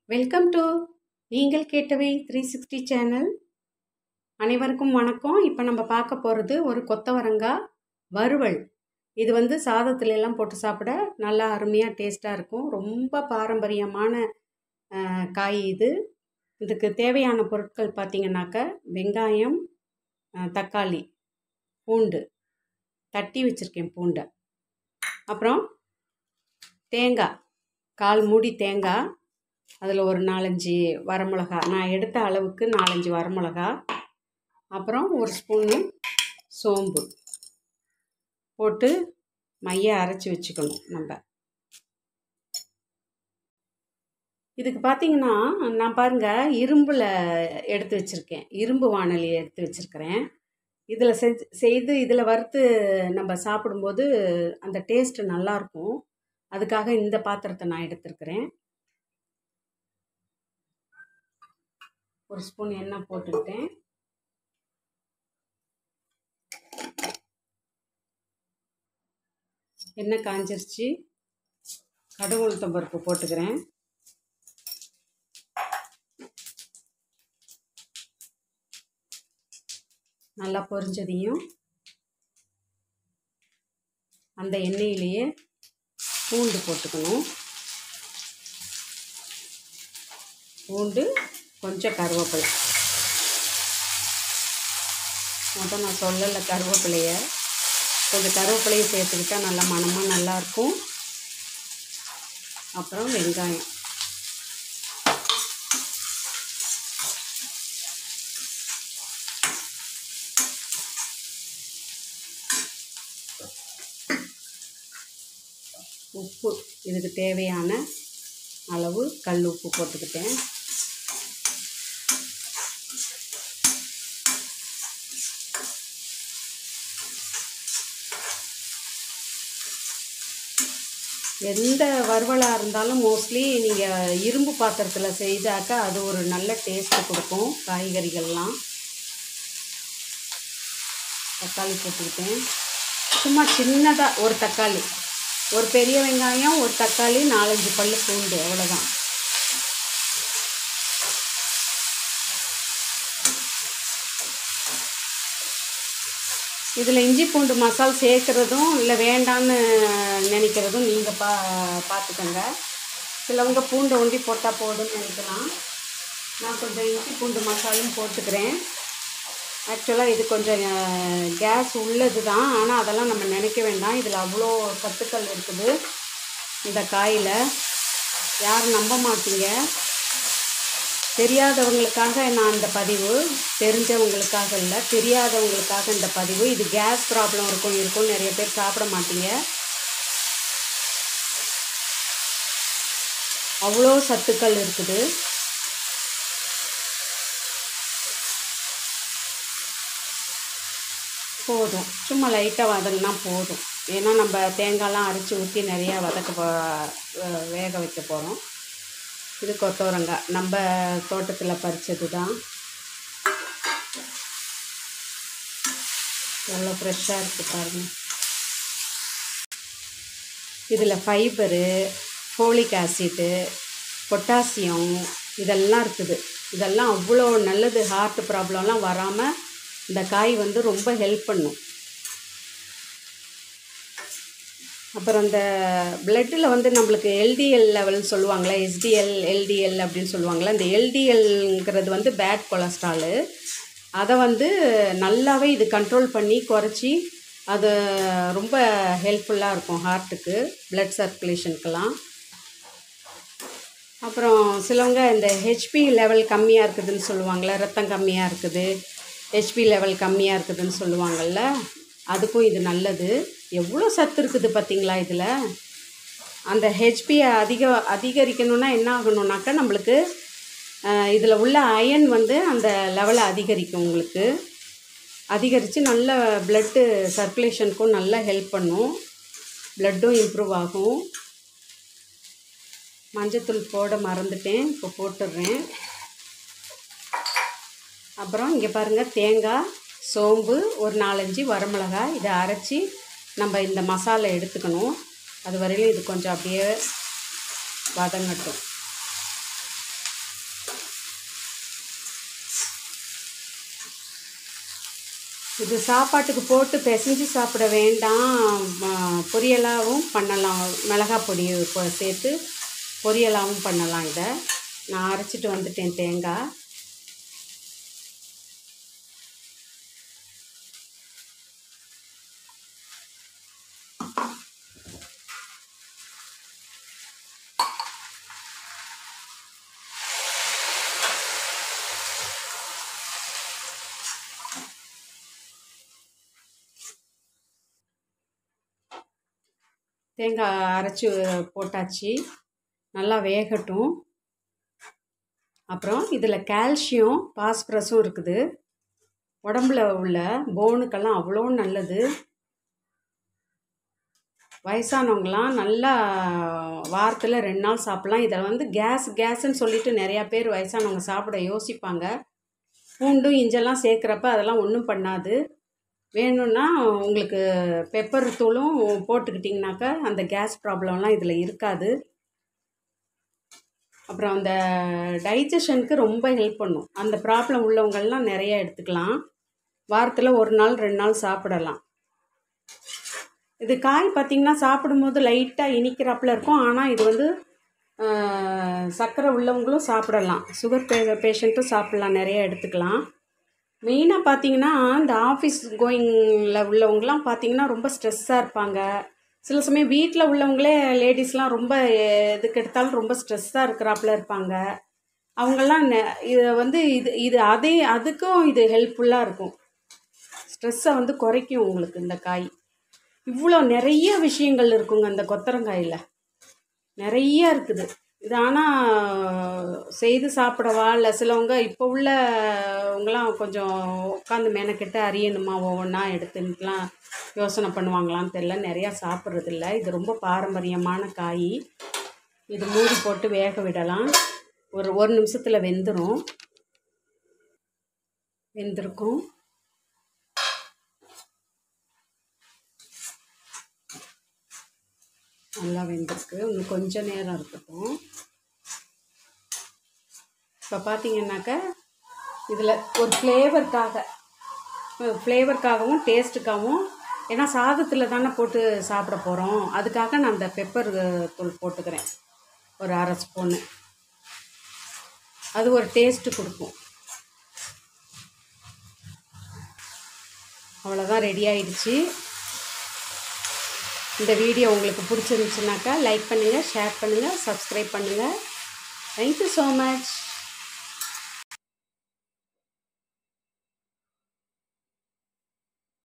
welcome to நீங்கள் கேட்டவை three sixty channel அனைவருக்கும் வணக்கம் இப்போ நம்ம பார்க்க போகிறது ஒரு கொத்தவரங்காய் வறுவல் இது வந்து சாதத்துல எல்லாம் போட்டு சாப்பிட நல்லா அருமையாக டேஸ்ட்டாக இருக்கும் ரொம்ப பாரம்பரியமான அஹ், காய் இது இதுக்கு தேவையான பொருட்கள் பார்த்தீங்கன்னாக்க வெங்காயம் அஹ், தக்காளி பூண்டு தட்டி வச்சுருக்கேன் பூண்டை அப்புறம் தேங்காய் கால் மூடி தேங்காய் அதில் ஒரு நாலஞ்சு வரமிளகா நான் எடுத்த அளவுக்கு நாலஞ்சு வரமிளகா அப்புறம் ஒரு ஸ்பூனு சோம்பு போட்டு மைய அரைச்சி வச்சுக்கணும் நம்ம இதுக்கு பார்த்தீங்கன்னா நான் பாருங்கள் இரும்பில் எடுத்து வச்சுருக்கேன் இரும்பு வானொலி எடுத்து வச்சுருக்கிறேன் இதில் செஞ்சு செய்து இதில் வறுத்து நம்ம சாப்பிடும்போது அந்த டேஸ்ட்டு நல்லாயிருக்கும் அதுக்காக இந்த பாத்திரத்தை நான் எடுத்திருக்கிறேன் ஒரு ஸ்பூன் எண்ணெய் போட்டுக்கிட்டேன் எண்ணெய் காஞ்சிருச்சு கடுகு உளுத்தம் பருப்பு போட்டுக்கிறேன் நல்லா பொரிஞ்சதையும் அந்த எண்ணெயிலேயே பூண்டு போட்டுக்கணும் பூண்டு கொஞ்சம் கருவேப்பிலை மொத்தம் நான் சொல்லலை கருவேப்பிலைய கொஞ்சம் கருவேப்பிலையை சேர்த்துக்கிட்டா நல்லா மணமாக நல்லாயிருக்கும் அப்புறம் வெங்காயம் உப்பு இதுக்கு தேவையான அளவு கல் உப்பு போட்டுக்கிட்டேன் எந்த வறுவலாக இருந்தாலும் மோஸ்ட்லி நீங்கள் இரும்பு பாத்திரத்தில் செய்தாக்கா அது ஒரு நல்ல டேஸ்ட்டு கொடுக்கும் காய்கறிகள்லாம் தக்காளி போட்டுக்கிட்டேன் சும்மா சின்னதாக ஒரு தக்காளி ஒரு பெரிய வெங்காயம் ஒரு தக்காளி நாலஞ்சு பல்லு பூண்டு அவ்வளோதான் இதில் இஞ்சி பூண்டு மசால் சேர்க்குறதும் இல்லை வேண்டான்னு நினைக்கிறதும் நீங்கள் பா பார்த்துக்கோங்க சிலவங்க பூண்டை ஒண்டி போட்டால் போதும்னு நினைக்கலாம் நான் கொஞ்சம் இஞ்சி பூண்டு மசாலும் போட்டுக்கிறேன் ஆக்சுவலாக இது கொஞ்சம் கேஸ் உள்ளது தான் ஆனால் அதெல்லாம் நம்ம நினைக்க வேண்டாம் இதில் அவ்வளோ சத்துக்கள் இருக்குது இந்த காயில் யாரும் நம்ப மாட்டீங்க தெரியாதவங்களுக்காக நான் இந்த பதிவு தெரிஞ்சவங்களுக்காக இல்லை தெரியாதவங்களுக்காக இந்த பதிவு இது கேஸ் ப்ராப்ளம் இருக்கும் இருக்கும் நிறைய பேர் சாப்பிட மாட்டீங்க அவ்வளோ சத்துக்கள் இருக்குது போதும் சும்மா லைட்டாக வதங்கினா போதும் ஏன்னா நம்ம தேங்காய்லாம் அரைச்சி ஊற்றி நிறையா வதக்க போ வே- வேக வைக்க போகிறோம் இது கொத்தவரங்காய் நம்ம தோட்டத்தில் பறித்தது தான் எவ்வளோ ஃப்ரெஷ்ஷாக இருக்குது பாருங்கள் இதில் ஃபைபரு ஃபோலிக் ஆசிட்டு பொட்டாசியம் இதெல்லாம் இருக்குது இதெல்லாம் அவ்வளோ நல்லது ஹார்ட் ப்ராப்ளம்லாம் வராமல் இந்த காய் வந்து ரொம்ப ஹெல்ப் பண்ணும் அப்புறம் அந்த பிளட்டில் வந்து நம்மளுக்கு எல்டிஎல் லெவல்னு சொல்லுவாங்களே எஸ்டிஎல் எல்டிஎல் அப்படின்னு சொல்லுவாங்களே அந்த எல்டிஎல்ங்கிறது வந்து பேட் கொலஸ்ட்ராலு அதை வந்து நல்லாவே இது கண்ட்ரோல் பண்ணி குறைச்சி அது ரொம்ப ஹெல்ப்ஃபுல்லாக இருக்கும் ஹார்ட்டுக்கு பிளட் சர்க்குலேஷனுக்கெல்லாம் அப்புறம் சிலவங்க இந்த ஹெச்பி லெவல் கம்மியாக இருக்குதுன்னு சொல்லுவாங்கள்ல ரத்தம் கம்மியாக இருக்குது ஹெச்பி லெவல் கம்மியாக இருக்குதுன்னு சொல்லுவாங்கள்ல அதுக்கும் இது நல்லது எவ்வளோ சத்து இருக்குது பார்த்தீங்களா இதில் அந்த ஹெச்பியை அதிக அதிகரிக்கணும்னா என்ன ஆகணும்னாக்கா நம்மளுக்கு இதில் உள்ள அயன் வந்து அந்த லெவலை அதிகரிக்கும் உங்களுக்கு அதிகரித்து நல்ல பிளட்டு சர்க்குலேஷனுக்கும் நல்லா ஹெல்ப் பண்ணும் பிளட்டும் இம்ப்ரூவ் ஆகும் மஞ்சத்தூள் போட மறந்துட்டேன் இப்போ போட்டுடுறேன் அப்புறம் இங்கே பாருங்கள் தேங்காய் சோம்பு ஒரு நாலஞ்சு வரமிளகாய் இதை அரைச்சி நம்ம இந்த மசாலா எடுத்துக்கணும் அது வரையிலும் இது கொஞ்சம் அப்படியே வதங்கட்டும் இது சாப்பாட்டுக்கு போட்டு பிசைஞ்சு சாப்பிட வேண்டாம் ம- பொரியலாகவும் பண்ணலாம் மிளகா பொடி இப்போ சேர்த்து பொரியலாகவும் பண்ணலாம் இதை நான் அரைச்சிட்டு வந்துட்டேன் தேங்காய் தேங்காய் அரைச்சி போட்டாச்சு நல்லா வேகட்டும் அப்புறம் இதில் கால்சியம் பாஸ்பரஸும் இருக்குது உடம்புல உள்ள போனுக்கெல்லாம் அவ்வளோ நல்லது வயசானவங்களாம் நல்லா வாரத்தில் ரெண்டு நாள் சாப்பிட்லாம் இதில் வந்து கேஸ் கேஸ்ன்னு சொல்லிட்டு நிறையா பேர் வயசானவங்க சாப்பிட யோசிப்பாங்க பூண்டும் இஞ்செல்லாம் சேர்க்குறப்ப அதெல்லாம் ஒன்றும் பண்ணாது வேணும்னா உங்களுக்கு பெப்பர் தூளும் போட்டுக்கிட்டிங்கனாக்கா அந்த கேஸ் ப்ராப்ளம்லாம் இதில் இருக்காது அப்புறம் அந்த டைஜஷனுக்கு ரொம்ப ஹெல்ப் பண்ணும் அந்த ப்ராப்ளம் உள்ளவங்கள்லாம் நிறைய எடுத்துக்கலாம் வாரத்தில் ஒரு நாள் ரெண்டு நாள் சாப்பிடலாம் இது காய் பார்த்திங்கன்னா சாப்பிடும்போது லைட்டாக இனிக்கிறாப்புல இருக்கும் ஆனால் இது வந்து ஆஹ், சர்க்கரை உள்ளவங்களும் சாப்பிடலாம் சுகர் பே பேஷண்ட்டும் சாப்பிட்லாம் நிறைய எடுத்துக்கலாம் மெயினாக பார்த்தீங்கன்னா இந்த ஆஃபீஸ் கோயிங்கில் உள்ளவங்கலாம் பார்த்தீங்கன்னா ரொம்ப ஸ்ட்ரெஸ்ஸாக இருப்பாங்க சில சமயம் வீட்டில் உள்ளவங்களே லேடிஸ்லாம் ரொம்ப எதுக்கு எடுத்தாலும் ரொம்ப ஸ்ட்ரெஸ்ஸாக இருக்கிறாப்புல இருப்பாங்க அவங்கெல்லாம் நெ- இதை வந்து இது இது அதே அதுக்கும் இது ஹெல்ப்ஃபுல்லாக இருக்கும் ஸ்ட்ரெஸ்ஸை வந்து குறைக்கும் உங்களுக்கு இந்த காய் இவ்வளோ நிறைய விஷயங்கள் இருக்குங்க இந்த கொத்தரங்காயில் நிறைய இருக்குது இது ஆனால் செய்து சாப்பிடவா இல்லை சிலவங்க இப்போ உள்ளவங்களாம் கொஞ்சம் உட்காந்து மெனக்கிட்டு அறியணுமா ஒவ்வொன்றா எடுத்துன்ட்டுலாம் யோசனை பண்ணுவாங்களான்னு தெரில நிறையா சாப்பிட்றதில்ல இது ரொம்ப பாரம்பரியமான காய் இது மூடி போட்டு வேக விடலாம் ஒரு ஒரு நிமிஷத்தில் வெந்துடும் வெந்திருக்கும் நல்லா வெந்திருக்கு இன்னும் கொஞ்சம் நேரம் இருக்கட்டும் இப்போ பார்த்தீங்கன்னாக்கா இதில் ஒரு ஃப்ளேவருக்காக ஃப்ளேவருக்காகவும் டேஸ்ட்டுக்காகவும் ஏன்னா சாதத்தில் தானே போட்டு சாப்பிட போகிறோம் அதுக்காக நான் அந்த பெப்பர் தூள் போட்டுக்கிறேன் ஒரு அரை ஸ்பூனு அது ஒரு டேஸ்ட்டு கொடுக்கும் அவ்வளோதான் ரெடி ஆயிடுச்சு இந்த வீடியோ உங்களுக்கு பிடிச்சிருந்துச்சுனாக்கா லைக் பண்ணுங்கள் ஷேர் பண்ணுங்கள் சப்ஸ்கிரைப் பண்ணுங்கள் தேங்க்யூ ஸோ மச்